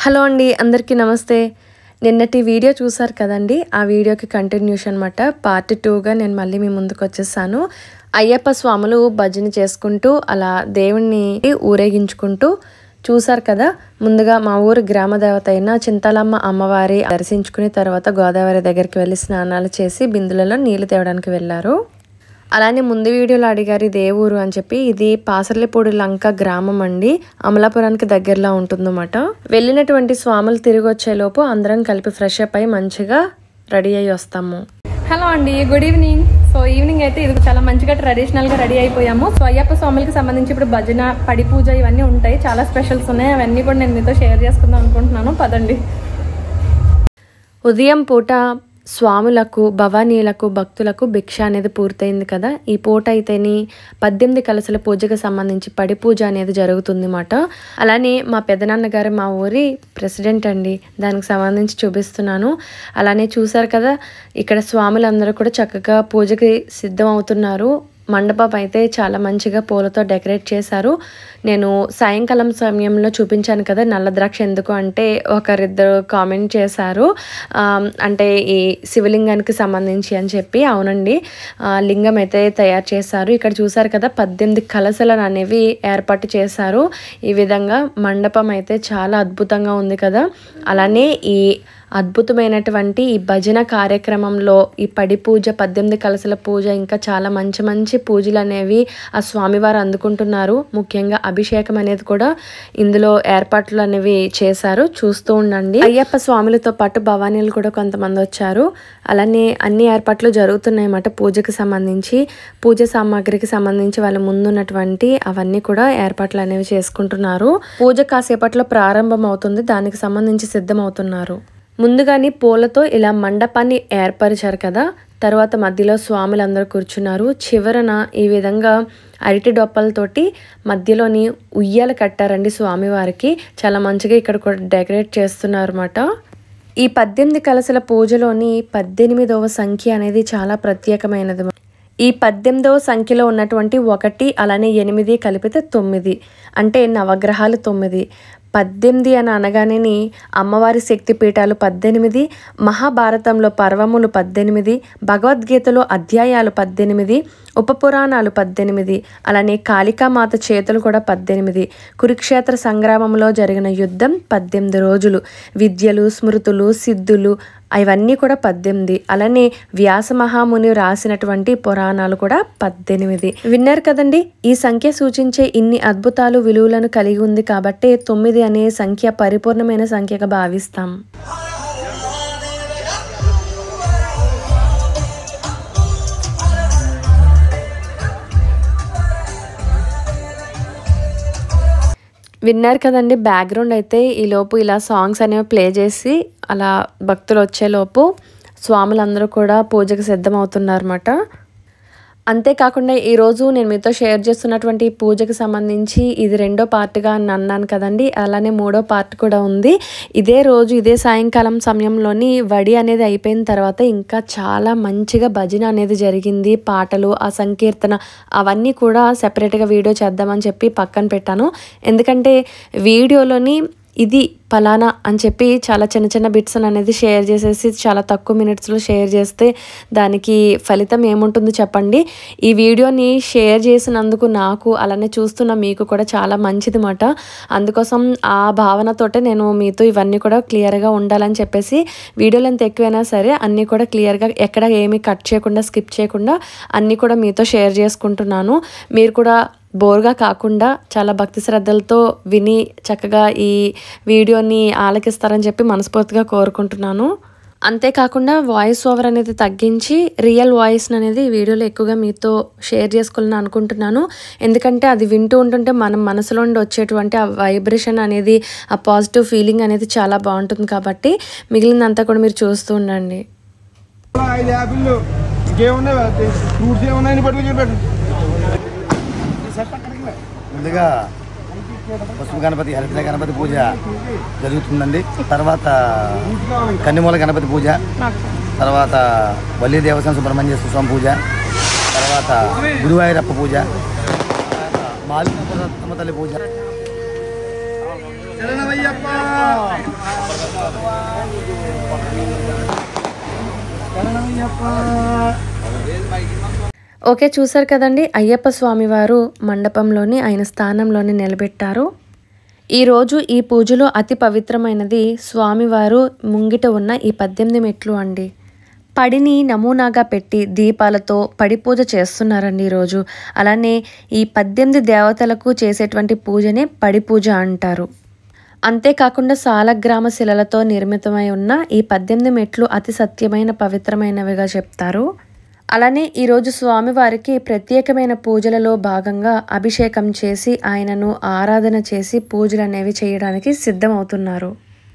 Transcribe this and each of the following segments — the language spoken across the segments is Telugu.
హలో అండి అందరికీ నమస్తే నిన్నటి వీడియో చూసారు కదండి ఆ వీడియోకి కంటిన్యూషన్ అనమాట పార్ట్ టూగా నేను మళ్ళీ మీ ముందుకు వచ్చేసాను అయ్యప్ప స్వాములు భజన చేసుకుంటూ అలా దేవుణ్ణి ఊరేగించుకుంటూ చూసారు కదా ముందుగా మా ఊరు గ్రామ దేవత అయిన చింతలమ్మ అమ్మవారి దర్శించుకుని తర్వాత గోదావరి దగ్గరికి వెళ్ళి స్నానాలు చేసి బిందులలో నీళ్లు తేవడానికి వెళ్ళారు అలానే ముందు వీడియోలో అడిగారు ఇది ఏ ఊరు అని చెప్పి ఇది పాసర్లపూడి లంక గ్రామం అండి అమలాపురానికి దగ్గరలో ఉంటుందన్నమాట వెళ్ళినటువంటి స్వాములు తిరిగి వచ్చేలోపు అందరం కలిపి ఫ్రెష్ అప్ అయి మంచిగా రెడీ అయ్యి వస్తాము హలో అండి గుడ్ ఈవినింగ్ సో ఈవినింగ్ అయితే ఇది చాలా మంచిగా ట్రెడిషనల్ గా రెడీ అయిపోయాము సో అయ్యప్ప స్వాములకి సంబంధించి ఇప్పుడు భజన పడి పూజ ఇవన్నీ ఉంటాయి చాలా స్పెషల్స్ ఉన్నాయి అవన్నీ కూడా నేను మీతో షేర్ చేసుకుందాం అనుకుంటున్నాను పదండి ఉదయం పూట స్వాములకు భవానీలకు భక్తులకు భిక్ష అనేది పూర్తయింది కదా ఈ పూట అయితేని పద్దెనిమిది కలసల పూజకు సంబంధించి పడి పూజ అనేది జరుగుతుంది అన్నమాట అలానే మా పెదనాన్నగారు మా ఊరి ప్రెసిడెంట్ అండి దానికి సంబంధించి చూపిస్తున్నాను అలానే చూసారు కదా ఇక్కడ స్వాములందరూ కూడా చక్కగా పూజకి సిద్ధం అవుతున్నారు మండపం అయితే చాలా మంచిగా పూలతో డెకరేట్ చేశారు నేను సాయంకాలం సమయంలో చూపించాను కదా నల్ల ద్రాక్ష ఎందుకు అంటే ఒకరిద్దరు కామెంట్ చేశారు ఆమ్, అంటే ఈ శివలింగానికి సంబంధించి అని చెప్పి అవునండి ఆ, లింగం అయితే తయారు చేశారు ఇక్కడ చూసారు కదా పద్దెనిమిది కలసలను అనేవి ఏర్పాటు చేశారు ఈ విధంగా మండపం అయితే చాలా అద్భుతంగా ఉంది కదా అలానే ఈ అద్భుతమైనటువంటి ఈ భజన కార్యక్రమంలో ఈ పడి పూజ పద్దెనిమిది కలసల పూజ ఇంకా చాలా మంచి మంచి పూజలు అనేవి ఆ స్వామివారు అందుకుంటున్నారు ముఖ్యంగా అభిషేకం అనేది కూడా ఇందులో ఏర్పాట్లు అనేవి చేశారు చూస్తూ ఉండండి అయ్యప్ప స్వాములతో పాటు భవానీలు కూడా కొంతమంది వచ్చారు అలానే అన్ని ఏర్పాట్లు జరుగుతున్నాయి అన్నమాట పూజకి సంబంధించి పూజ సామాగ్రికి సంబంధించి వాళ్ళ ముందున్నటువంటి అవన్నీ కూడా ఏర్పాట్లు అనేవి చేసుకుంటున్నారు పూజ కాసేపట్లో ప్రారంభం అవుతుంది దానికి సంబంధించి సిద్ధమవుతున్నారు ముందుగానే పూలతో ఇలా మండపాన్ని ఏర్పరిచారు కదా తర్వాత మధ్యలో స్వాములందరూ కూర్చున్నారు చివరన ఈ విధంగా అరటి డొప్పలతోటి మధ్యలోని ఉయ్యాల కట్టారండి స్వామివారికి చాలా మంచిగా ఇక్కడ కూడా డెకరేట్ చేస్తున్నారు అన్నమాట ఈ పద్దెనిమిది కలసల పూజలోని పద్దెనిమిదవ సంఖ్య అనేది చాలా ప్రత్యేకమైనది ఈ పద్దెనిమిదవ సంఖ్యలో ఉన్నటువంటి ఒకటి అలానే ఎనిమిది కలిపితే తొమ్మిది అంటే నవగ్రహాలు తొమ్మిది పద్దెనిమిది అని అనగానే అమ్మవారి శక్తి పీఠాలు పద్దెనిమిది మహాభారతంలో పర్వములు పద్దెనిమిది భగవద్గీతలో అధ్యాయాలు పద్దెనిమిది ఉపపురాణాలు పద్దెనిమిది అలానే కాళికామాత చేతులు కూడా పద్దెనిమిది కురుక్షేత్ర సంగ్రామంలో జరిగిన యుద్ధం పద్దెనిమిది రోజులు విద్యలు స్మృతులు సిద్ధులు అవన్నీ కూడా పద్దెనిమిది అలానే వ్యాస మహాముని రాసినటువంటి పురాణాలు కూడా పద్దెనిమిది విన్నారు కదండి ఈ సంఖ్య సూచించే ఇన్ని అద్భుతాలు విలువలను కలిగి ఉంది కాబట్టి తొమ్మిది అనే సంఖ్య పరిపూర్ణమైన సంఖ్యగా భావిస్తాం విన్నారు కదండి బ్యాక్గ్రౌండ్ అయితే ఈ లోపు ఇలా సాంగ్స్ అనేవి ప్లే చేసి అలా భక్తులు వచ్చేలోపు స్వాములందరూ కూడా పూజకు సిద్ధమవుతున్నారన్నమాట అంతేకాకుండా ఈరోజు నేను మీతో షేర్ చేస్తున్నటువంటి ఈ పూజకు సంబంధించి ఇది రెండో పార్ట్గా అని అన్నాను కదండి అలానే మూడో పార్ట్ కూడా ఉంది ఇదే రోజు ఇదే సాయంకాలం సమయంలోని వడి అనేది అయిపోయిన తర్వాత ఇంకా చాలా మంచిగా భజన అనేది జరిగింది పాటలు ఆ సంకీర్తన అవన్నీ కూడా సెపరేట్గా వీడియో చేద్దామని చెప్పి పక్కన పెట్టాను ఎందుకంటే వీడియోలోని ఇది ఫలానా అని చెప్పి చాలా చిన్న చిన్న బిట్స్ అనేది షేర్ చేసేసి చాలా తక్కువ మినిట్స్లో షేర్ చేస్తే దానికి ఫలితం ఏముంటుందో చెప్పండి ఈ వీడియోని షేర్ చేసినందుకు నాకు అలానే చూస్తున్న మీకు కూడా చాలా మంచిది మాట అందుకోసం ఆ భావనతోటే నేను మీతో ఇవన్నీ కూడా క్లియర్గా ఉండాలని చెప్పేసి వీడియోలు ఎంత ఎక్కువైనా సరే అన్నీ కూడా క్లియర్గా ఎక్కడ ఏమీ కట్ చేయకుండా స్కిప్ చేయకుండా అన్నీ కూడా మీతో షేర్ చేసుకుంటున్నాను మీరు కూడా బోర్గా కాకుండా చాలా భక్తి శ్రద్ధలతో విని చక్కగా ఈ వీడియోని ఆలకిస్తారని చెప్పి మనస్ఫూర్తిగా కోరుకుంటున్నాను అంతేకాకుండా వాయిస్ ఓవర్ అనేది తగ్గించి రియల్ వాయిస్ అనేది ఈ వీడియోలో ఎక్కువగా మీతో షేర్ చేసుకోవాలని అనుకుంటున్నాను ఎందుకంటే అది వింటూ ఉంటుంటే మనం మనసులో నుండి వచ్చేటువంటి ఆ వైబ్రేషన్ అనేది ఆ పాజిటివ్ ఫీలింగ్ అనేది చాలా బాగుంటుంది కాబట్టి మిగిలినంతా కూడా మీరు చూస్తూ ఉండండి ఐదు యాపిల్లు ఇంకేమున్నాయి ఫ్రూట్స్ ఏమున్నాయని పట్టుకు చూపెట్టు ముందుగా పసుపు గణపతి హరిత గణపతి పూజ జరుగుతుందండి తర్వాత కన్నిమూల గణపతి పూజ తర్వాత వల్లి దేవస్థానం సుబ్రహ్మణ్యేశ్వర స్వామి పూజ తర్వాత గురువాయూరప్ప పూజ మాలికపురత్తమ్మ తల్లి పూజ శరణమయ్యప్ప శరణమయ్యప్ప ఓకే చూసారు కదండి అయ్యప్ప స్వామివారు మండపంలోని ఆయన స్థానంలోని నిలబెట్టారు ఈరోజు ఈ పూజలో అతి పవిత్రమైనది స్వామివారు ముంగిట ఉన్న ఈ పద్దెనిమిది మెట్లు అండి పడిని నమూనాగా పెట్టి దీపాలతో పడి పూజ చేస్తున్నారండి ఈరోజు అలానే ఈ పద్దెనిమిది దేవతలకు చేసేటువంటి పూజనే పడి పూజ అంటారు అంతేకాకుండా సాలగ్రామ శిలలతో నిర్మితమై ఉన్న ఈ పద్దెనిమిది మెట్లు అతి సత్యమైన పవిత్రమైనవిగా చెప్తారు అలానే ఈరోజు స్వామివారికి ప్రత్యేకమైన పూజలలో భాగంగా అభిషేకం చేసి ఆయనను ఆరాధన చేసి పూజలు అనేవి చేయడానికి సిద్ధమవుతున్నారు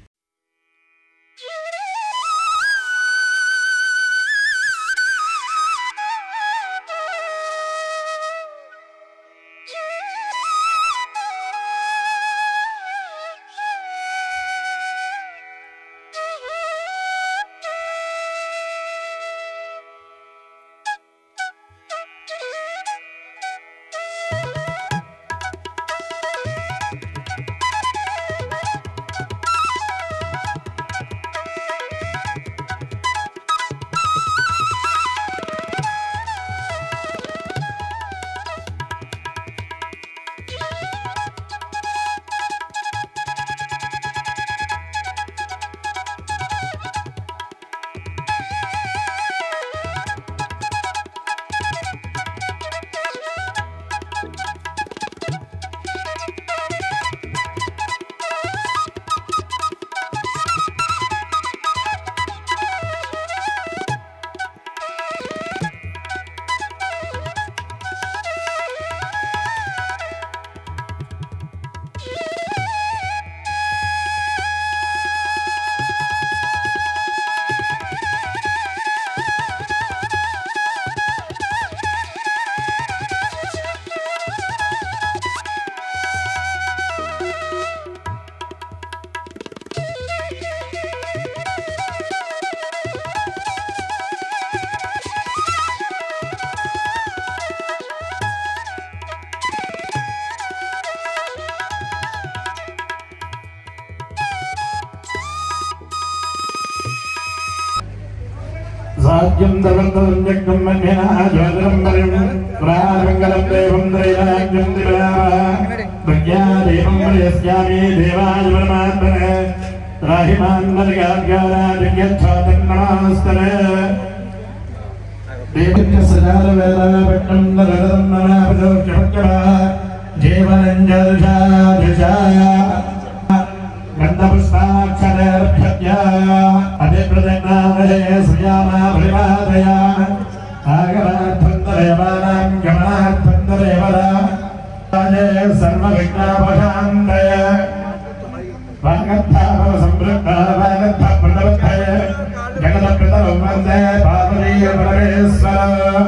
సాధ్యం దవంతం జగం మన్యనా జ్యోతిరం వరం పురాణమంగళం దేవం త్రైరాజ్యం దివా ప్రజ్ఞా దేవం ప్రయస్యామి దేవాయ పరమాత్మనే రాహిమాన్ నరగాజ్ఞానాదిగ్యచ్ఛాతన్నమాస్తనే దేవత్య సజాల వేదాపట్నం నరదం నరాపదో క్షమక్షమా జీవనం జరుషా దిశా గంధపుష్పాక్షరేర్భ్య అధిప్రజజ్ఞామహే శ్రియామా పరిపాదయ ఆగమార్థంతరేవానాం గమనార్థంతరేవరా సర్వవిఘ్నాపశాంతయ వాగర్థాభవ సంపృక్త వాగర్థ ప్రణవత్తయ జగద పితరం వందే పార్వతీ పరమేశ్వర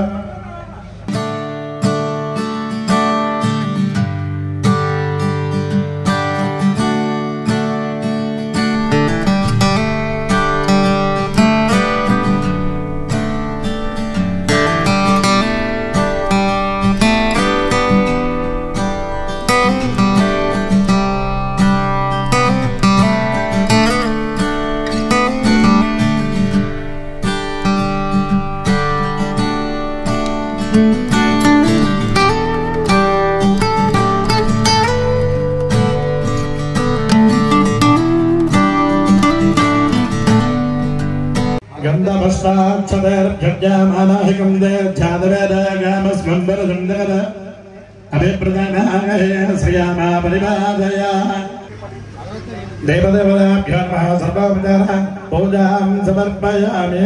గంధమస్తాక్షదేర్భ్యమానాహికం దేధ్యాదవేదగామస్మంబరదం జగద అభిప్రదానాగహే శ్రియామా పరిపాదయ దేవదేవతాభ్యో నమః సర్వోపచార పూజాం సమర్పయామి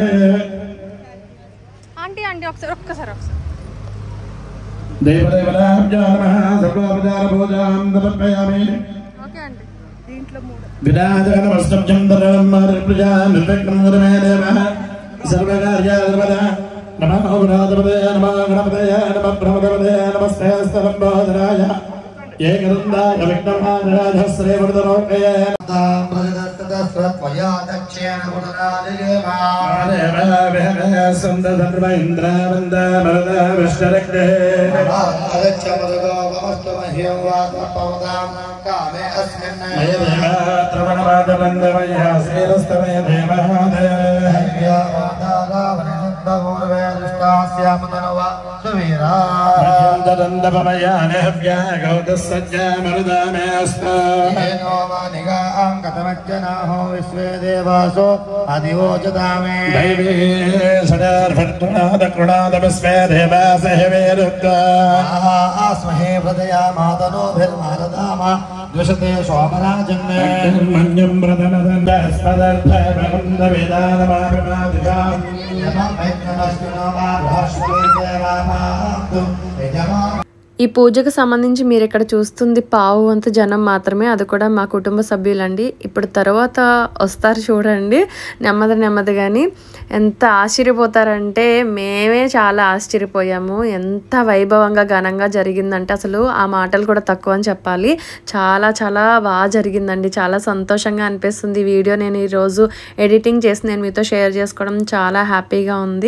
ఆంటీ ఆంటీ ఒకసారి ఒక్కసారి ఒకసారి దేవదేవతాభ్యో నమః సర్వోపచార పూజాం సమర్పయామి ఓకే ఆంటీ దీంట్లో మూడు విరాజనమస్తం చంద్రం ప్రజా నిర్విఘ్నం గురుమే దేవ సర్వకార్యాధిపద నమో గణాధిపతయ నమో గణపతయ నమ బ్రహ్మదేవతయ నమస్తే స్తలంబోధరాయ ఏకదందాయ విఘ్నమానరాజశ్రీ వృదలోకయ त्वया दक्षेण गुणराजयेमा సందర్వ ఇంద్ర వంద మరద విష్ణరక్తే आगच्छ मरुगो ममस्तु मह्यं वात्मपवतां कामे अस्मिन् మయ దేవాత్రవణవాదబంధవయ్యా శ్రీరస్తమయ దేవాదయ దందపమయానహవ్యా గౌతసజ్జా మరుదామేస్తా విశ్వే దేవాసో అధివోచతామే దైవీ సదార్భట్టునాదకృణాదమస్మే దేవాసహవేరుద్దా ఆస్మహే హృదయా మాతనోభిర్మారదామ ద్విషతే శోభరాజన్నే మన్యం ప్రథమదందస్పదర్థ ఈ పూజకు సంబంధించి మీరు ఇక్కడ చూస్తుంది పావు వంతు జనం మాత్రమే అది కూడా మా కుటుంబ సభ్యులండి ఇప్పుడు తర్వాత వస్తారు చూడండి నెమ్మది నెమ్మదిగాని ఎంత ఆశ్చర్యపోతారంటే మేమే చాలా ఆశ్చర్యపోయాము ఎంత వైభవంగా ఘనంగా జరిగిందంటే అసలు ఆ మాటలు కూడా తక్కువ అని చెప్పాలి చాలా చాలా బాగా జరిగిందండి చాలా సంతోషంగా అనిపిస్తుంది ఈ వీడియో నేను ఈరోజు ఎడిటింగ్ చేసి నేను మీతో షేర్ చేసుకోవడం చాలా హ్యాపీగా ఉంది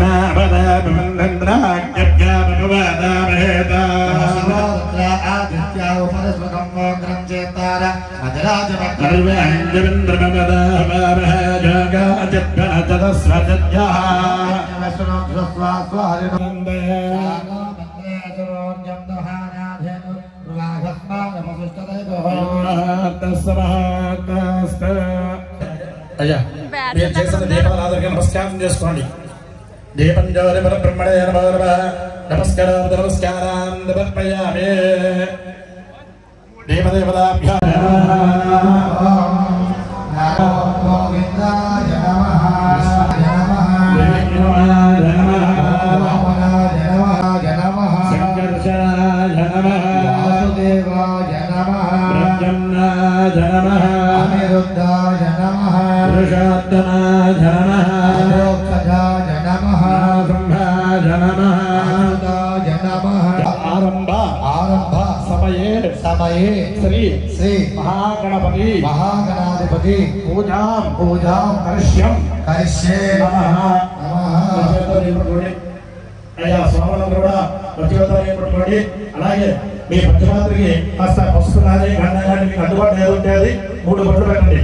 అయ్యా మీరు చేసిన దీపాలందరికీ నమస్కారం చేసుకోండి దీపం జ్యోతి పర బ్రహ్మణే నమో నమః నమస్కారం నమస్కారం సమర్పయామి దేవదేవతాభ్యా సంకర్షాయ నమః ప్రద్యుమ్నాయ నమః పురుషోత్తమాయ నమః బ్రహ్మాయ నమః ఆరంభ ఆరంభ సమయే సమయే శ్రీ శ్రీ మహాగణపతి మహాగణాధిపతి పూజాం పూజాం కరిష్యం కరిష్యే నమః నమః అయ్యా స్వాములందరూ కూడా ప్రతివతాన్ని పట్టుకోండి అలాగే మీ పంచమాత్రికి కాస్త పసుపు కానీ గంధం కానీ మీకు అందుబాటులో ఏది ఉంటే అది మూడు బొట్లు పెట్టండి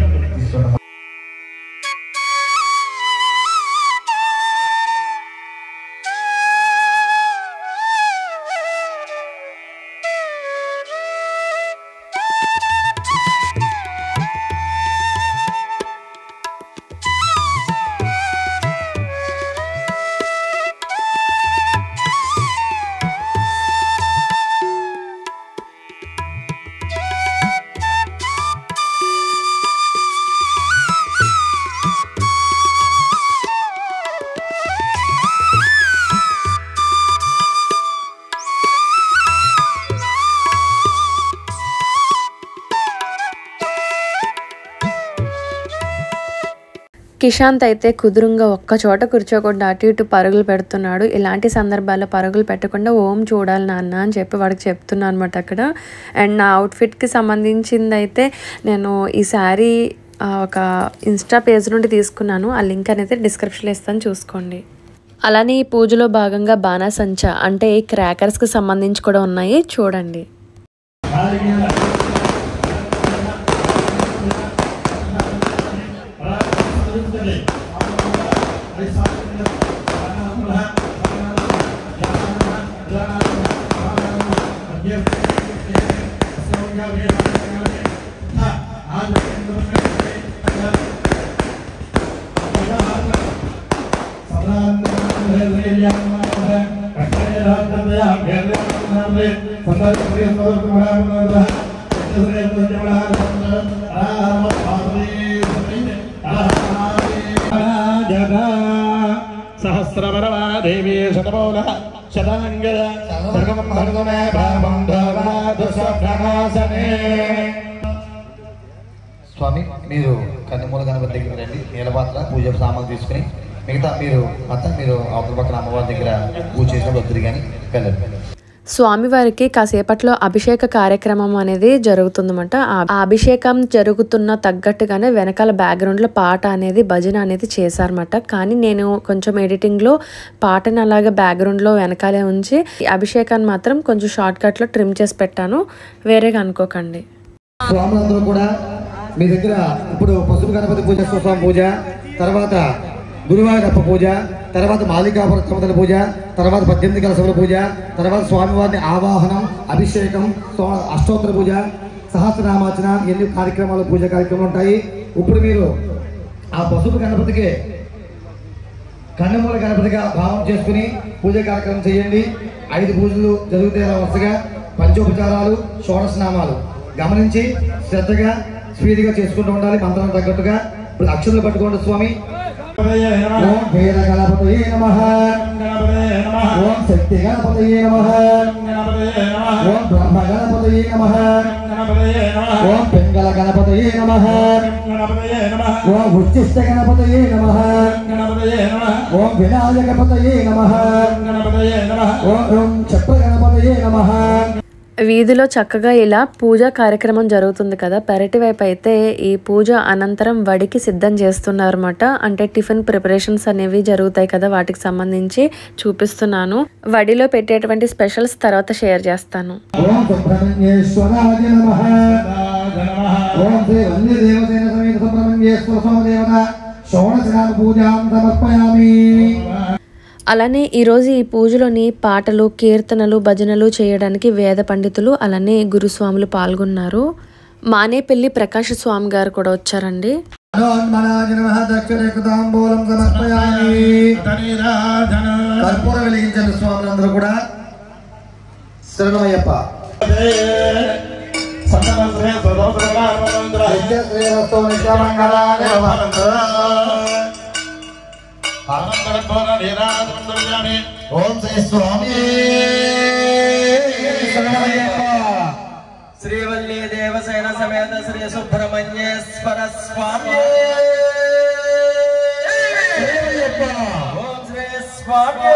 కిషాంత్ అయితే కుదురుంగా ఒక్క చోట కూర్చోకుండా అటు ఇటు పరుగులు పెడుతున్నాడు ఇలాంటి సందర్భాల్లో పరుగులు పెట్టకుండా ఓం చూడాలి నాన్న అని చెప్పి వాడికి చెప్తున్నాను అనమాట అక్కడ అండ్ నా అవుట్ఫిట్కి సంబంధించింది అయితే నేను ఈ శారీ ఆ, ఒక ఇన్స్టా పేజ్ నుండి తీసుకున్నాను ఆ లింక్ అనేది డిస్క్రిప్షన్లో ఇస్తాను చూసుకోండి అలానే ఈ పూజలో భాగంగా బాణాసంచా అంటే ఈ క్రాకర్స్కి సంబంధించి కూడా ఉన్నాయి చూడండి సహస్రవరవా దేవీ శతమౌల శతాంగయ సర్గం భర్గమే భావం ధర్మాదు సభ్రమాసనే స్వామి మీరు కన్నుమూల గణపతి దగ్గర రండి నీలపాత్ర పూజ సామాన్లు తీసుకుని మిగతా మీరు అంతా మీరు అవతల పక్కన అమ్మవారి దగ్గర పూజ చేసినప్పుడు వద్దురు కానీ వెళ్ళండి స్వామివారికి కాసేపట్లో అభిషేక కార్యక్రమం అనేది జరుగుతుందన్నమాట ఆ ఆ అభిషేకం జరుగుతున్న తగ్గట్టుగానే వెనకాల బ్యాక్గ్రౌండ్లో పాట అనేది భజన అనేది చేశారన్నమాట కానీ నేను కొంచెం ఎడిటింగ్లో పాటను అలాగే బ్యాక్గ్రౌండ్లో వెనకాలే ఉంచి ఈ అభిషేకాన్ని మాత్రం కొంచెం షార్ట్ కట్లో ట్రిమ్ చేసి పెట్టాను వేరేగా అనుకోకండి స్వాములందరూ కూడా మీ దగ్గర ఇప్పుడు పసుపు గణపతి పూజ స్వామి పూజ తర్వాత గురువాయూరప్ప పూజ తర్వాత మాలికాపుర దేవతల పూజ తర్వాత పద్దెనిమిది కలసముల పూజ తర్వాత స్వామివారిని ఆవాహనం అభిషేకం స్వా- అష్టోత్తర పూజ సహస్రనామార్చన ఎన్ని కార్యక్రమాలు పూజ కార్యక్రమాలు ఉంటాయి ఇప్పుడు మీరు ఆ పసుపు గణపతికి కన్నమూల గణపతిగా భావం చేసుకుని పూజ కార్యక్రమం చేయండి ఐదు పూజలు జరుగుతాయి అలా వరుసగా పంచోపచారాలు షోడశ నామాలు గమనించి శ్రద్ధగా స్పీడ్గా చేసుకుంటూ ఉండాలి మంత్రం తగ్గట్టుగా ఇప్పుడు అక్షరులు పట్టుకోండి స్వామి ఓం వీర గణపతయే నమః ఓం శక్తి గణపతయే నమః ఓం బ్రహ్మ గణపతయే నమః ఓం పింగళ గణపతయే నమః ఓం ఉచ్చిష్ట గణపతయే నమః ఓం వినాయకపతయే నమః ఓం ఓం చక్ర గణపతయే నమః వీధిలో చక్కగా ఇలా పూజా కార్యక్రమం జరుగుతుంది కదా పెరటి వైపు అయితే ఈ పూజ అనంతరం వడికి సిద్ధం చేస్తున్నారన్నమాట అంటే టిఫిన్ ప్రిపరేషన్స్ అనేవి జరుగుతాయి కదా వాటికి సంబంధించి చూపిస్తున్నాను వడిలో పెట్టేటువంటి స్పెషల్స్ తర్వాత షేర్ చేస్తాను ఓం సుబ్రహ్మణ్యేశ్వరాయ నమః ఓం శ్రీ వన్య దేవసేన సమేత సుబ్రహ్మణ్యేశ్వర స్వామి దేవత షోడశనామ పూజాం సమర్పయామి అలానే ఈరోజు ఈ పూజలోని పాటలు కీర్తనలు భజనలు చేయడానికి వేద పండితులు అలానే గురుస్వాములు పాల్గొన్నారు మానేపల్లి ప్రకాశ స్వామి గారు కూడా వచ్చారండి హనుమనాయ నమః దక్షిణేకతాంబూలం సమర్పయామి కర్పూర వెలిగించండి స్వాములందరూ కూడా శరణమయ్యప్ప నిత్య శ్రీరస్తు నిత్యమంగళాని భవంతు. ఓం శ్రీ స్వామి శరణమయ్యప్ప శ్రీవల్లి దేవసేన సమేత శ్రీ సుబ్రహ్మణ్యేశ్వర స్వామి ఓం శ్రీ స్వామి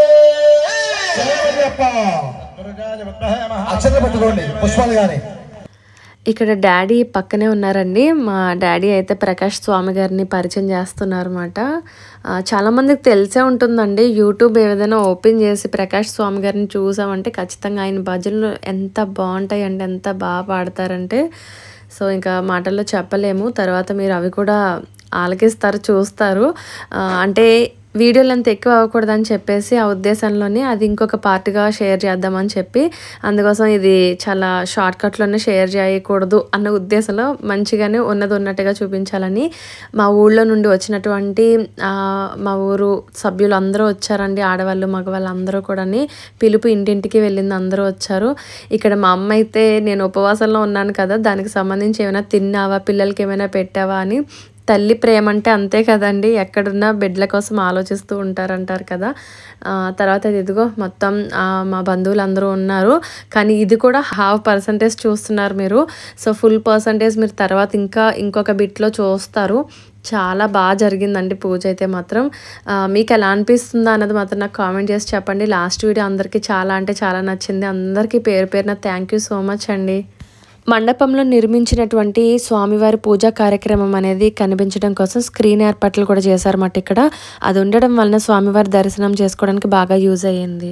అక్షత పట్టుకోండి పుష్పాలు గాని ఇక్కడ డాడీ పక్కనే ఉన్నారండి మా డాడీ అయితే ప్రకాష్ స్వామి గారిని పరిచయం చేస్తున్నారు అనమాట చాలామందికి తెలిసే ఉంటుందండి యూట్యూబ్ ఏదైనా ఓపెన్ చేసి ప్రకాష్ స్వామి గారిని చూసామంటే ఖచ్చితంగా ఆయన భజనలు ఎంత బాగుంటాయి అంటే ఎంత బాగా పాడతారంటే సో ఇంకా మాటల్లో చెప్పలేము తర్వాత మీరు అవి కూడా ఆలకిస్తారు చూస్తారు ఆ, అంటే వీడియోలు అంత ఎక్కువ అవ్వకూడదని చెప్పేసి ఆ ఉద్దేశంలోనే అది ఇంకొక పార్ట్గా షేర్ చేద్దామని చెప్పి అందుకోసం ఇది చాలా షార్ట్ కట్లోనే షేర్ చేయకూడదు అన్న ఉద్దేశంలో మంచిగానే ఉన్నది ఉన్నట్టుగా చూపించాలని మా ఊళ్ళో నుండి వచ్చినటువంటి ఆ, మా ఊరు సభ్యులు అందరూ వచ్చారండి ఆడవాళ్ళు మగవాళ్ళు అందరూ కూడాని పిలుపు ఇంటింటికి వెళ్ళింది అందరూ వచ్చారు ఇక్కడ మా అమ్మ అయితే నేను ఉపవాసంలో ఉన్నాను కదా దానికి సంబంధించి ఏమైనా తిన్నావా పిల్లలకి ఏమైనా పెట్టావా అని తల్లి ప్రేమ అంటే అంతే కదండి ఎక్కడున్నా బిడ్డల కోసం ఆలోచిస్తూ ఉంటారంటారు కదా ఆ, తర్వాత ఇది ఇదిగో మొత్తం ఆ, మా బంధువులు అందరూ ఉన్నారు కానీ ఇది కూడా హాఫ్ పర్సంటేజ్ చూస్తున్నారు మీరు సో ఫుల్ పర్సంటేజ్ మీరు తర్వాత ఇంకా ఇంకొక బిట్లో చూస్తారు చాలా బాగా జరిగిందండి పూజ అయితే మాత్రం ఆ, మీకు ఎలా అనిపిస్తుందా అన్నది మాత్రం నాకు కామెంట్ చేసి చెప్పండి లాస్ట్ వీడియో అందరికీ చాలా అంటే చాలా నచ్చింది అందరికీ పేరు పేరున థ్యాంక్ యూ సో మచ్ అండి మండపంలో నిర్మించినటువంటి స్వామివారి పూజా కార్యక్రమం అనేది కనిపించడం కోసం స్క్రీన్ ఏర్పాట్లు కూడా చేశారన్నమాట ఇక్కడ అది ఉండడం వలన స్వామివారి దర్శనం చేసుకోవడానికి బాగా యూజ్ అయ్యింది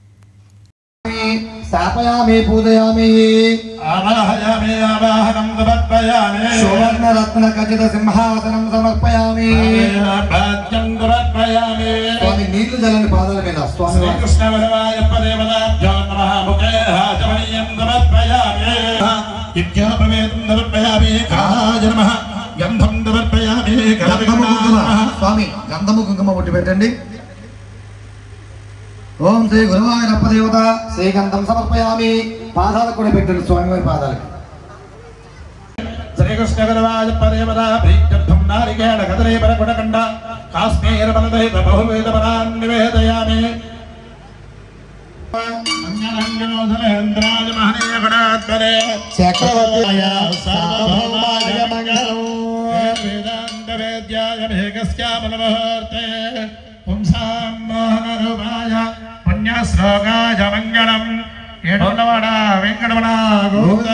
స్థాపయామి పూజయామి ఆవాహయామి ఆవాహనం సమర్పయామి సువర్ణ రత్న ఖచ్చిత సింహాసనం సమర్పయామి భాగ్యం సమర్పయామి స్వామి నీళ్లు జల్లని పాదాల మీద స్వామి వారి. శ్రీకృష్ణ వరవాయ పదేవదాభ్యో నమః ముఖే హాజమనీయం సమర్పయామి ఇత్యోపవేదం సమర్పయామి కాయ నమః గంధం సమర్పయామి గంధము కుంకుమ స్వామి గంధము కుంకుమ ఒట్టి పెట్టండి ఓం శ్రీ గురువాయూరప్ప దేవత శ్రీగంధం సమర్పయామి పాదాలకు కూడా పెట్టండి స్వామివారి పాదాలకి శ్రీకృష్ణ వరవాయ పదేవదా ప్రీత్యర్థం నారికేణ కదలే పరకుడకండ కాశ్మీర బలదైత బహువేద పరాన్ నివేదయామి మంగళంగోధరేంద్రాయ మహనీయ గుణాత్మనే చక్రవర్తి సార్వభౌమాయ మంగళం వేదాంత వేద్యాయ మేఘస్యామలముహూర్తే పుంసాం మోహనరూపాయ పుణ్యశ్లోకాయ మంగళం ఏడున్నవాడ వెంకటమణ గోవింద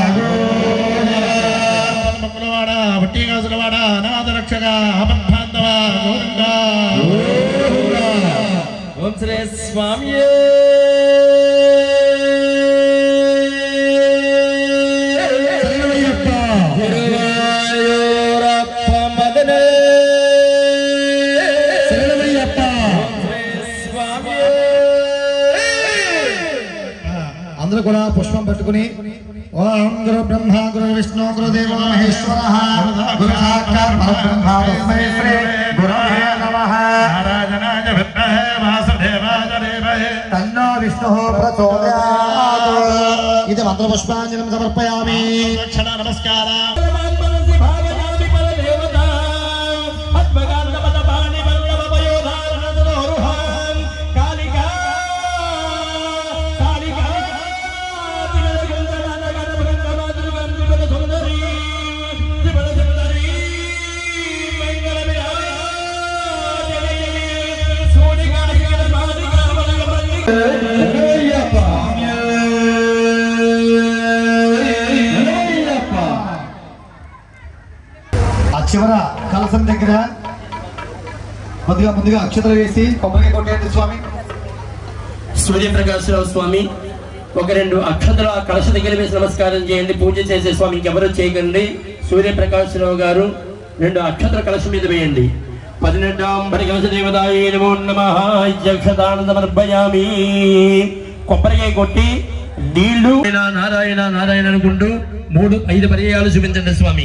మంగళవాడ వట్టి గాజులవాడ అనాథ రక్షక ఆపద్బాంధవ గోవింద ఓం శ్రీ స్వామి గురువాయూరప్ప మదన స్వామి అందరూ కూడా పుష్పం పట్టుకుని ఓం గురు బ్రహ్మ గురు విష్ణు గురుదేవ మహేశ్వర గురు సాక్షాత్ పరబ్రహ్మ తస్మై శ్రీ గురవే నమః నారాయణాయ విద్మహే వాసుదేవాయ ధీమహి తన్నో విష్ణు ప్రచోదయాత్ ఇది మంత్రపుష్పాంజలిం సమర్పయామి దక్షిణ నమస్కార ఆ చివర కలసం దగ్గర కొద్దిగా ముందుగా అక్షతలు వేసి కొబ్బరికాయ కొట్టేయండి స్వామి సూర్యప్రకాశరావు స్వామి ఒక రెండు అక్షతల కలశ దగ్గర వేసి నమస్కారం చేయండి పూజ చేసే స్వామి ఇంకెవరు చేయకండి సూర్యప్రకాశరావు గారు రెండు అక్షతల కలశం మీద వేయండి పదినెట్టాం పరికలశ దేవదాయ నమో నమ అక్షతానందమర్పయామి కొబ్బరికాయ కొట్టి నీళ్లు నారాయణ నారాయణ అనుకుంటూ మూడు ఐదు పర్యాయాలు చూపించండి స్వామి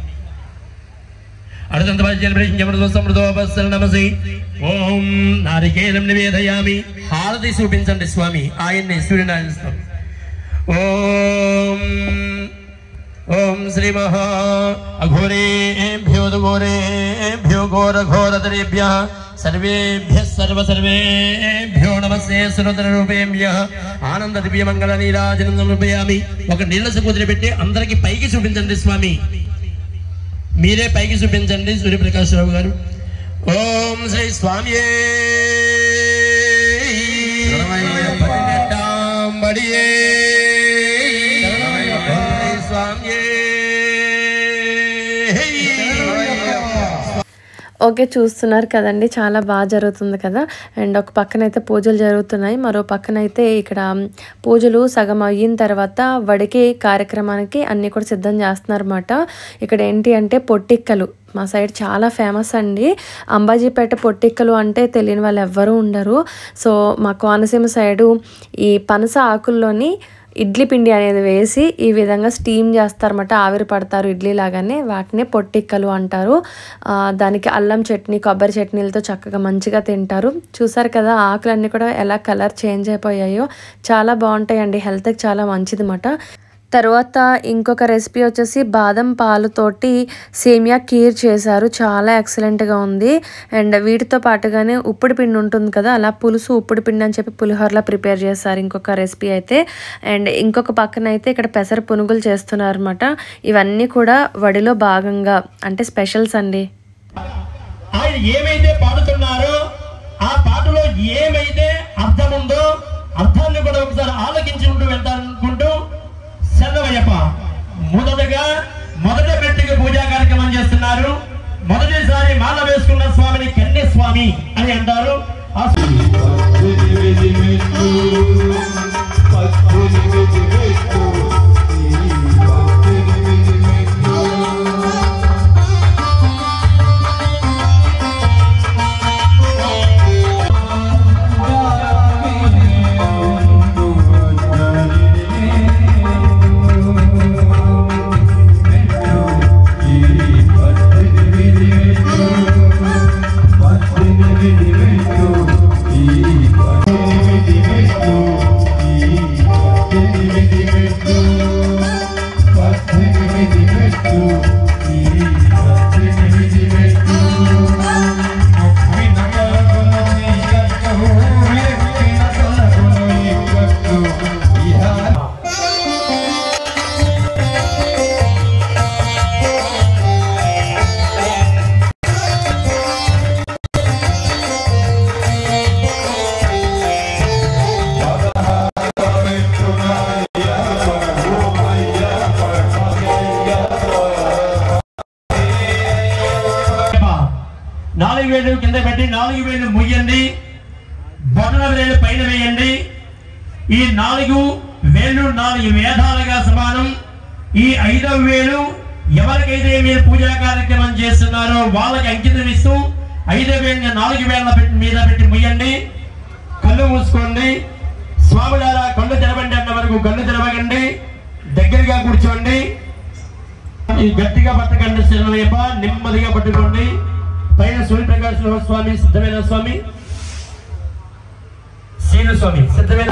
నమసి ఓం నారికేలం నివేదయామి హారతి చూపించండి స్వామి ఆయన్ని సూర్యనారాయణ స్వామి ఓం ఓం శ్రీ మహా అఘోరేభ్యో ఘోరేభ్యో ఘోర ఘోరతరేభ్య సర్వేభ్య సర్వ సర్వేభ్యో నమస్తే సురతర రూపేభ్య ఆనంద దివ్య మంగళ నీరాజనం రూపయామి ఒక నీళ్ళ సముద్రం పెట్టి అందరికి పైకి చూపించండి స్వామి మీరే పైకి చూపించండి సూర్యప్రకాశ్రావు గారు ఓం శ్రీ స్వామి ఓకే చూస్తున్నారు కదండి చాలా బాగా జరుగుతుంది కదా అండ్ ఒక పక్కన అయితే పూజలు జరుగుతున్నాయి మరో పక్కన అయితే ఇక్కడ పూజలు సగం అయిన తర్వాత వడికి కార్యక్రమానికి అన్నీ కూడా సిద్ధం చేస్తున్నారన్నమాట ఇక్కడ ఏంటి అంటే పొట్టిక్కలు మా సైడ్ చాలా ఫేమస్ అండి అంబాజీపేట పొట్టిక్కలు అంటే తెలియని వాళ్ళు ఎవ్వరూ ఉండరు సో మా కోనసీమ సైడు ఈ పనస ఆకుల్లోని ఇడ్లీ పిండి అనేది వేసి ఈ విధంగా స్టీమ్ చేస్తారన్నమాట ఆవిరి పడతారు ఇడ్లీ లాగానే వాటిని పొట్టిక్కలు అంటారు ఆ, దానికి అల్లం చట్నీ కొబ్బరి చట్నీలతో చక్కగా మంచిగా తింటారు చూసారు కదా ఆకులన్నీ కూడా ఎలా కలర్ చేంజ్ అయిపోయాయో చాలా బాగుంటాయండి హెల్త్కి చాలా మంచిది అన్నమాట తర్వాత ఇంకొక రెసిపీ వచ్చేసి బాదం పాలుతోటి సేమియా కీర్ చేశారు చాలా ఎక్సలెంట్గా ఉంది అండ్ వీటితో పాటుగానే ఉప్పుడు పిండి ఉంటుంది కదా అలా పులుసు ఉప్పుడు పిండి అని చెప్పి పులిహోరలా ప్రిపేర్ చేశారు ఇంకొక రెసిపీ అయితే అండ్ ఇంకొక పక్కన అయితే ఇక్కడ పెసర పునుగులు చేస్తున్నారు అనమాట ఇవన్నీ కూడా వడిలో భాగంగా అంటే స్పెషల్స్ అండి ఆయన ఏమైతే పాడుతున్నారో ఆ పాటలో ఏమైతే అర్థం ఉందో అర్థాన్ని కూడా ఒకసారి ఆలోచించి ఉంటూ వెళ్తారనుకుంటూ చంద్రమయ్యప్ప మొదటగా మొదట పెట్టికి పూజా కార్యక్రమం చేస్తున్నారు మొదటిసారి మాల వేసుకున్న స్వామిని కన్య స్వామి అని అంటారు ఆ ఈ వేలు కింద పెట్టి నాలుగు వేలు ముయ్యండి బొటన వేలు పైన వేయండి ఈ నాలుగు వేలు నాలుగు వేదాలుగా సమానం ఈ ఐదవ వేలు ఎవరికైతే మీరు పూజా కార్యక్రమం చేస్తున్నారో వాళ్ళకి అంకితం ఇస్తూ ఐదవ వేలు నాలుగు వేల పెట్టి మీద పెట్టి ముయ్యండి కళ్ళు మూసుకోండి స్వామిలారా కళ్ళు తెరవండి అన్న వరకు కళ్ళు తెరవకండి దగ్గరగా కూర్చోండి ఈ గట్టిగా పట్టకండి శరణయ్యప్ప నెమ్మదిగా పట్టుకోండి పైన సూర్యప్రకాశ్ స్వామి సిద్ధమైన స్వామి శ్రీను స్వామి సిద్ధమైన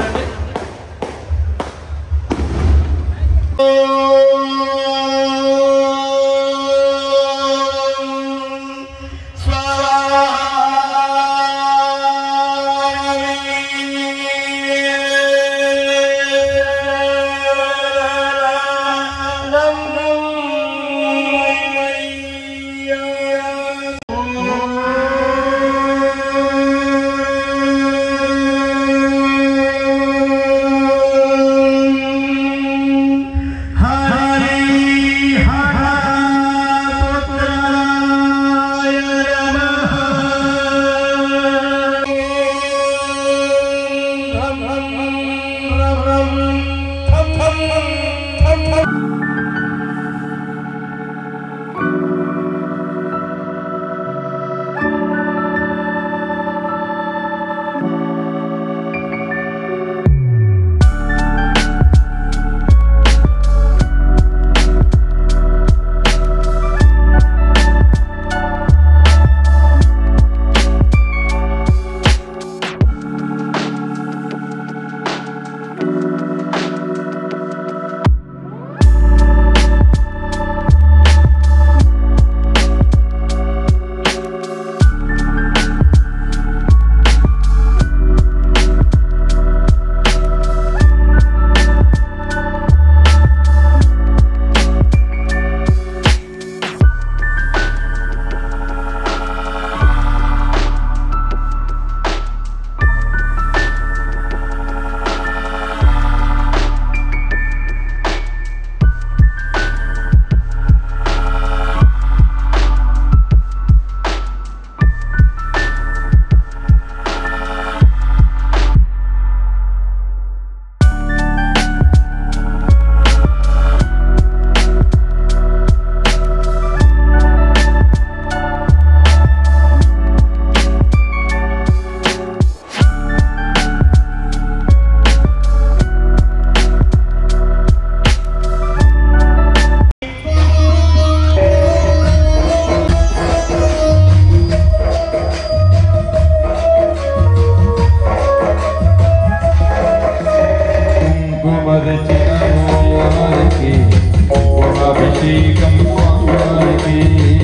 అభిషేకం స్వామివారికి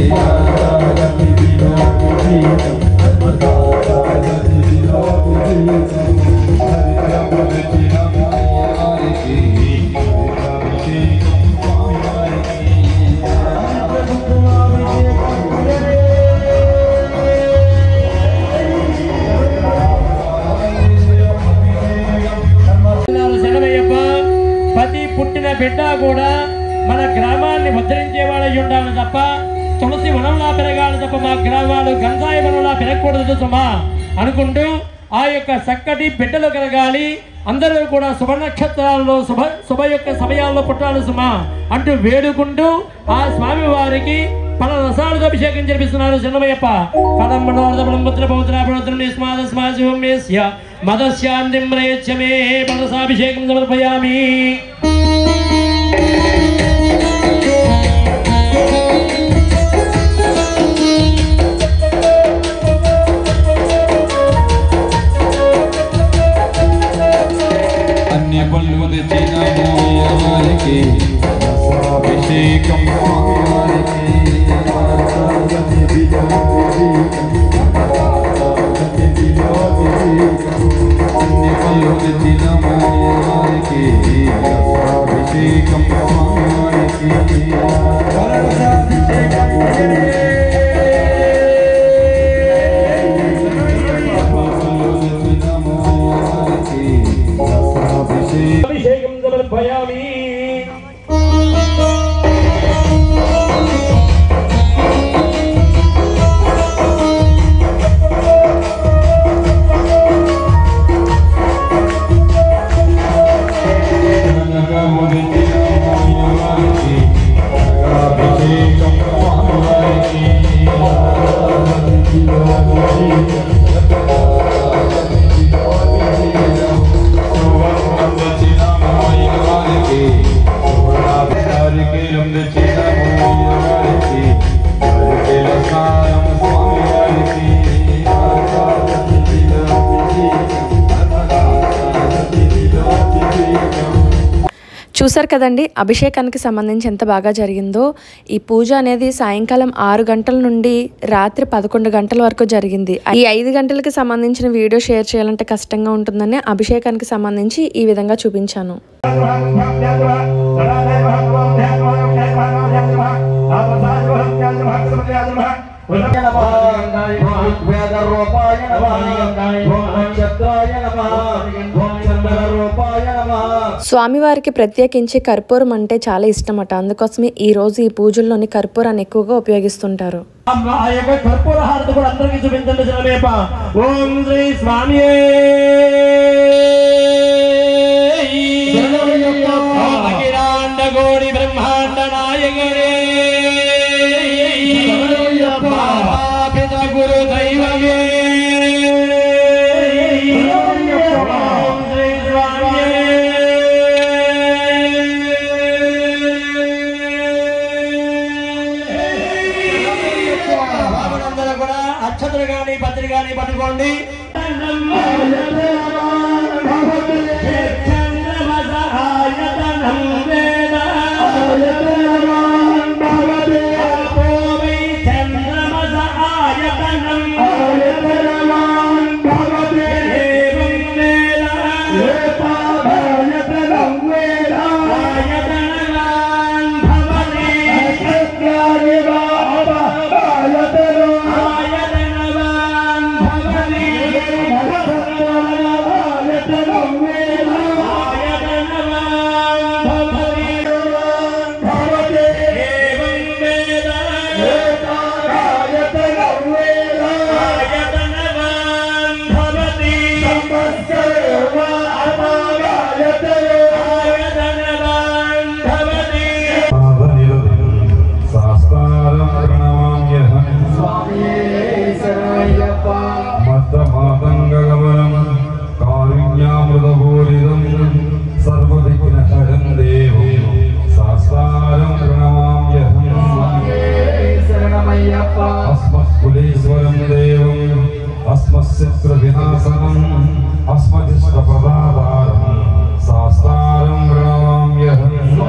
శరణయ్యప్ప ప్రతి పుట్టిన బిడ్డ కూడా మన గ్రామాన్ని ముద్రించేవాడై ఉండాలి తప్ప తులసి వనంలా పెరగాలి తప్ప మా గ్రామాలు గంజాయి వనంలా పెరగకూడదు సుమా అనుకుంటూ ఆ యొక్క చక్కటి బిడ్డలు కలగాలి అందరూ కూడా శుభ నక్షత్రాల్లో శుభ శుభ యొక్క సమయాల్లో పుట్టాలి సుమా అంటూ వేడుకుంటూ ఆ స్వామి వారికి పల రసాలతో అభిషేకం జరిపిస్తున్నారు చిన్నమయ్యప్ప పదం ముద్ర పౌత్ర పవిత్రం నిస్మాదస్మాజోమ్యస్య మదస్యాంతిం ప్రయచ్చ మే పదసాభిషేకం సమర్పయామి అన్య పళ్ళు తెచ్చిన వారికి అభిషేకం స్వామివారికి అన్య పళ్ళు తెచ్చిన వారికి అభిషేకం స్వామివారికి అభిషేకం అభిషేకం సమర్పయామి చూసారు కదండి అభిషేకానికి సంబంధించి ఎంత బాగా జరిగిందో ఈ పూజ అనేది సాయంకాలం ఆరు గంటల నుండి రాత్రి పదకొండు గంటల వరకు జరిగింది ఈ ఐదు గంటలకి సంబంధించిన వీడియో షేర్ చేయాలంటే కష్టంగా ఉంటుందని అభిషేకానికి సంబంధించి ఈ విధంగా చూపించాను స్వామివారికి ప్రత్యేకించి కర్పూరం అంటే చాలా ఇష్టమట అందుకోసమే ఈ రోజు ఈ పూజల్లోని కర్పూరాన్ని ఎక్కువగా ఉపయోగిస్తుంటారు ఆ యొక్క కర్పూర హారతి కూడా అందరికీ చూపించండి జనమేప ఓం శ్రీ స్వామి అఖిలాండ కోడి బ్రహ్మాండ నాయకరే పిత గురు దైవమే ఓం శ్రీ స్వామి కూడా అక్షతలు గాని పత్రి గాని పట్టుకోండి శాస్త్రారం ప్రణమామ్యహం మద్దమాతంగగమనం కారుణ్యామృతభూరిదం సర్వదిగ్నహరం దేవం శాస్త్రారం ప్రణమామ్యహం అస్మత్కులీశ్వరం దేవం అస్మశత్రు వినాశనం అస్మదిష్టపదాధారం శాస్త్రారం ప్రణమామ్యహం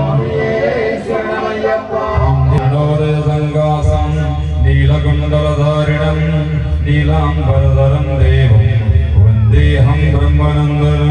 జ్ఞానోదయసంగాసం నీలకుండలధారిణం నీలాంబరధరం దేవం వందేహం బ్రహ్మనందనం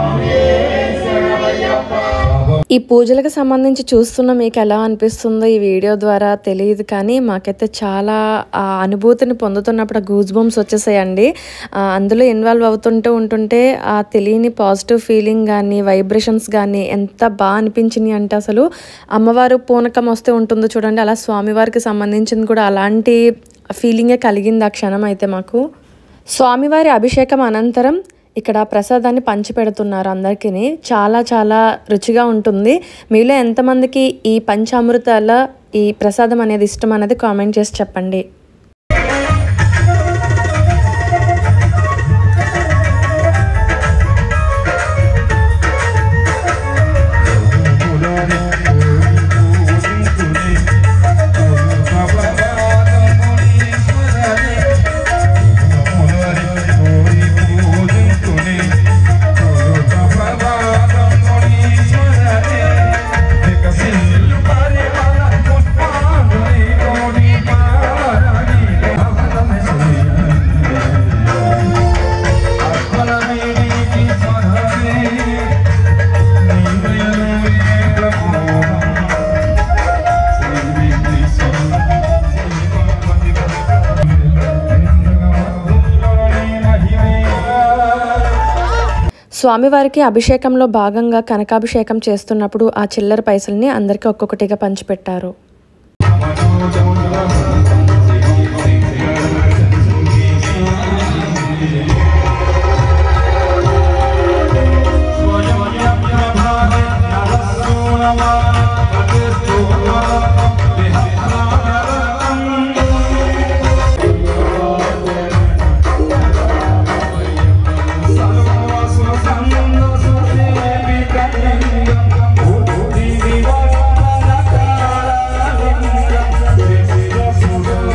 ఈ పూజలకు సంబంధించి చూస్తున్న మీకు ఎలా అనిపిస్తుందో ఈ వీడియో ద్వారా తెలియదు కానీ మాకైతే చాలా ఆ అనుభూతిని పొందుతున్నప్పుడు గూజ్ బంప్స్ వచ్చేసాయండి ఆ, అందులో ఇన్వాల్వ్ అవుతుంటూ ఉంటుంటే ఆ తెలియని పాజిటివ్ ఫీలింగ్ కానీ వైబ్రేషన్స్ కానీ ఎంత బాగా అనిపించినాయి అంటే అసలు అమ్మవారు పూనకం వస్తే ఉంటుందో చూడండి అలా స్వామివారికి సంబంధించింది కూడా అలాంటి ఫీలింగే కలిగింది ఆ క్షణం అయితే మాకు స్వామివారి అభిషేకం అనంతరం ఇక్కడ ప్రసాదాన్ని పంచిపెడుతున్నారు అందరికీ చాలా చాలా రుచిగా ఉంటుంది మీలో ఎంతమందికి ఈ పంచామృతాల ఈ ప్రసాదం అనేది ఇష్టం అనేది కామెంట్ చేసి చెప్పండి స్వామివారికి అభిషేకంలో భాగంగా కనకాభిషేకం చేస్తున్నప్పుడు ఆ చిల్లర పైసల్ని అందరికీ ఒక్కొక్కటిగా పంచిపెట్టారు Thank you.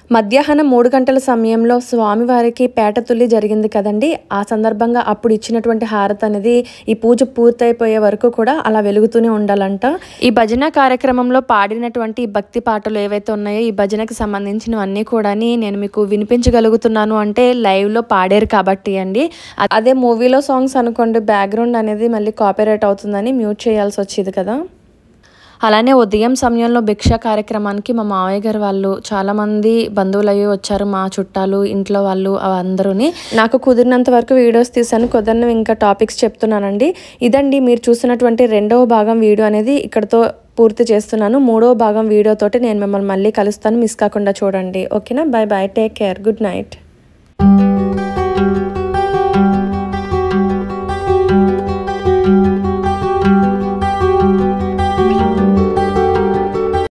మధ్యాహ్నం మూడు గంటల సమయంలో స్వామివారికి పేట తుల్లి జరిగింది కదండి ఆ సందర్భంగా అప్పుడు ఇచ్చినటువంటి హారతి అనేది ఈ పూజ పూర్తయిపోయే వరకు కూడా అలా వెలుగుతూనే ఉండాలంట ఈ భజన కార్యక్రమంలో పాడినటువంటి ఈ భక్తి పాటలు ఏవైతే ఉన్నాయో ఈ భజనకి సంబంధించినవన్నీ కూడా నేను మీకు వినిపించగలుగుతున్నాను అంటే లైవ్లో పాడారు కాబట్టి అండి అ- అదే మూవీలో సాంగ్స్ అనుకోండి బ్యాక్గ్రౌండ్ అనేది మళ్ళీ కాపీరైట్ అవుతుందని మ్యూట్ చేయాల్సి వచ్చేది కదా అలానే ఉదయం సమయంలో భిక్ష కార్యక్రమానికి మా మావయ్య గారు వాళ్ళు చాలా మంది బంధువులు అయ్యి వచ్చారు మా చుట్టాలు ఇంట్లో వాళ్ళు అందరూని నాకు కుదిరినంత వరకు వీడియోస్ తీసాను కుదరని ఇంకా టాపిక్స్ చెప్తున్నానండి ఇదండి మీరు చూసినటువంటి రెండవ భాగం వీడియో అనేది ఇక్కడతో పూర్తి చేస్తున్నాను మూడవ భాగం వీడియోతోటి నేను మిమ్మల్ని మళ్ళీ కలుస్తాను మిస్ కాకుండా చూడండి ఓకేనా bye bye take care good night